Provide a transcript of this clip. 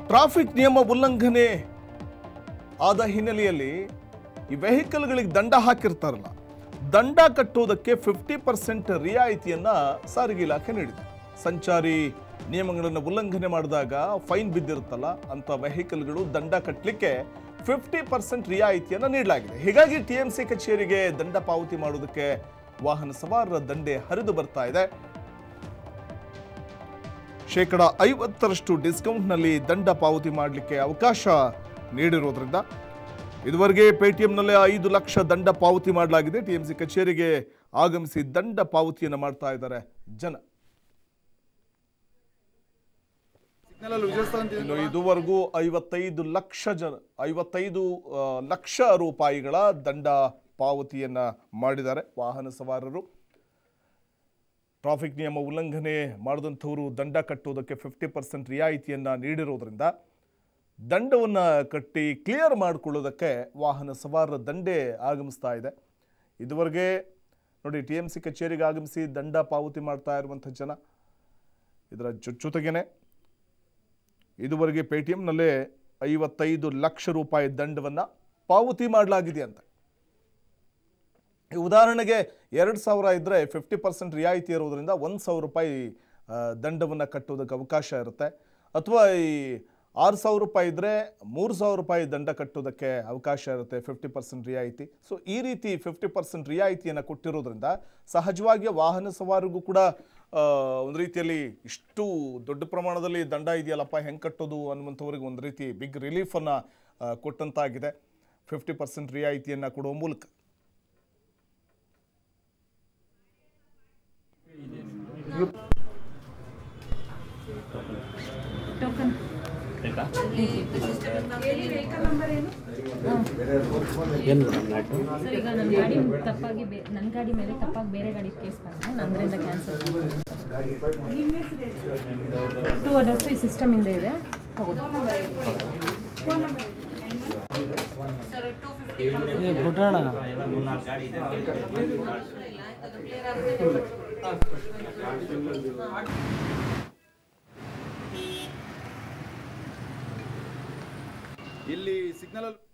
traffic ನಿಯಮ ಉಲ್ಲಂಘನೆ ಆದ ಹಿನ್ನೆಲೆಯಲ್ಲಿ ಈ ವೆಹಿಕಲ್ಗಳಿಗೆ ದಂಡ ಹಾಕಿರ್ತಾರಲ್ಲ ದಂಡ ಕಟ್ಟೋದಕ್ಕೆ ಫಿಫ್ಟಿ ಪರ್ಸೆಂಟ್ ರಿಯಾಯಿತಿಯನ್ನ ಸಾರಿಗೆ ಇಲಾಖೆ ನೀಡಿದೆ ಸಂಚಾರಿ ನಿಯಮಗಳನ್ನು ಉಲ್ಲಂಘನೆ ಮಾಡಿದಾಗ ಫೈನ್ ಬಿದ್ದಿರುತ್ತಲ್ಲ ಅಂತ ವೆಹಿಕಲ್ಗಳು ದಂಡ ಕಟ್ಟಲಿಕ್ಕೆ ಫಿಫ್ಟಿ ಪರ್ಸೆಂಟ್ ರಿಯಾಯಿತಿಯನ್ನ ನೀಡಲಾಗಿದೆ ಹೀಗಾಗಿ ಟಿ ಎಂ ಸಿ ಕಚೇರಿಗೆ ದಂಡ ಪಾವತಿ ಮಾಡೋದಕ್ಕೆ ವಾಹನ ಸವಾರರ ದಂಡೆ ಹರಿದು ಬರ್ತಾ ಇದೆ ಶೇಕಡ ಐವತ್ತರಷ್ಟು ಡಿಸ್ಕೌಂಟ್ನಲ್ಲಿ ದಂಡ ಪಾವತಿ ಮಾಡಲಿಕ್ಕೆ ಅವಕಾಶ ನೀಡಿರೋದ್ರಿಂದ ಇದುವರೆಗೆ ಪೇಟಿಎಂನಲ್ಲೇ ಐದು ಲಕ್ಷ ದಂಡ ಪಾವತಿ ಮಾಡಲಾಗಿದೆ ಟಿಎಂಸಿ ಕಚೇರಿಗೆ ಆಗಮಿಸಿ ದಂಡ ಪಾವತಿಯನ್ನು ಮಾಡ್ತಾ ಇದ್ದಾರೆ ಜನ ಸಿಗ್ನಲ್ ಅಲ್ಲಿ ವಿಜಯಸ್ಥಾನ ಇನ್ನು ಇದುವರೆಗೂ ಐವತ್ತೈದು ಲಕ್ಷ ಜನ ಐವತ್ತೈದು ಆ, ಲಕ್ಷ ರೂಪಾಯಿಗಳ ದಂಡ ಪಾವತಿಯನ್ನ ಮಾಡಿದ್ದಾರೆ ವಾಹನ ಸವಾರರು ಟ್ರಾಫಿಕ್ ನಿಯಮ ಉಲ್ಲಂಘನೆ ಮಾಡಿದಂಥವರು ದಂಡ ಕಟ್ಟುವುದಕ್ಕೆ ಫಿಫ್ಟಿ ಪರ್ಸೆಂಟ್ ರಿಯಾಯಿತಿಯನ್ನ ನೀಡಿರೋದ್ರಿಂದ ದಂಡವನ್ನು ಕಟ್ಟಿ ಕ್ಲಿಯರ್ ಮಾಡಿಕೊಳ್ಳೋದಕ್ಕೆ ವಾಹನ ಸವಾರರ ದಂಡೆ ಆಗಮಿಸ್ತಾ ಇದೆ ಇದುವರೆಗೆ ನೋಡಿ ಟಿ ಎಮ್ ಸಿ ಕಚೇರಿಗೆ ಆಗಮಿಸಿ ದಂಡ ಪಾವತಿ ಮಾಡ್ತಾ ಇರುವಂಥ ಜನ ಇದರ ಜೊ ಜೊತೆಗೇನೆ ಇದುವರೆಗೆ ಪೇಟಿಎಂನಲ್ಲೇ ಐವತ್ತೈದು ಲಕ್ಷ ರೂಪಾಯಿ ದಂಡವನ್ನು ಪಾವತಿ ಮಾಡಲಾಗಿದೆ ಅಂತ ಈ ಉದಾಹರಣೆಗೆ ಎರಡು ಸಾವಿರ ಇದ್ದರೆ ಫಿಫ್ಟಿ ಪರ್ಸೆಂಟ್ ರಿಯಾಯಿತಿ ಇರೋದ್ರಿಂದ ಒಂದು ಸಾವಿರ ರೂಪಾಯಿ ದಂಡವನ್ನು ಕಟ್ಟೋದಕ್ಕೆ ಅವಕಾಶ ಇರುತ್ತೆ ಅಥವಾ ಈ ಆರು ಸಾವಿರ ರೂಪಾಯಿ ಇದ್ದರೆ ಮೂರು ಸಾವಿರ ರೂಪಾಯಿ ದಂಡ ಕಟ್ಟೋದಕ್ಕೆ ಅವಕಾಶ ಇರುತ್ತೆ ಫಿಫ್ಟಿ ಪರ್ಸೆಂಟ್ ರಿಯಾಯಿತಿ ಸೊ ಈ ರೀತಿ ಫಿಫ್ಟಿ ಪರ್ಸೆಂಟ್ ರಿಯಾಯಿತಿಯನ್ನು ಕೊಟ್ಟಿರೋದ್ರಿಂದ ಸಹಜವಾಗಿ ವಾಹನ ಸವಾರಿಗೂ ಕೂಡ ಆ, ಒಂದು ರೀತಿಯಲ್ಲಿ ಇಷ್ಟು ದೊಡ್ಡ ಪ್ರಮಾಣದಲ್ಲಿ ದಂಡ ಇದೆಯಲ್ಲಪ್ಪ ಹೆಂಗೆ ಕಟ್ಟೋದು ಅನ್ನುವಂಥವ್ರಿಗೆ ಒಂದು ರೀತಿ ಬಿಗ್ ರಿಲೀಫನ್ನು ಕೊಟ್ಟಂತಾಗಿದೆ ಫಿಫ್ಟಿ ಪರ್ಸೆಂಟ್ ರಿಯಾಯಿತಿಯನ್ನು ಕೊಡುವ ಮೂಲಕ ಟೋಕನ್ ಸರ್ ಈಗ ನನ್ನ ಗಾಡಿ ತಪ್ಪಾಗಿ ಬೇ ನನ್ನ ಗಾಡಿ ಮೇಲೆ ತಪ್ಪಾಗಿ ಬೇರೆ ಗಾಡಿ ಕೇಸ್ ಬಂದ್ರೆ ನಂದರಿಂದ ಕ್ಯಾನ್ಸಲ್ ಟೂ ಅಡ್ರೆಸ್ ಈ ಸಿಸ್ಟಮ್ ಇಂದ ಇದೆ ಹೌದು ಇಲ್ಲಿ ಸಿಗ್ನಲ್ ಅಲ್ಲಿ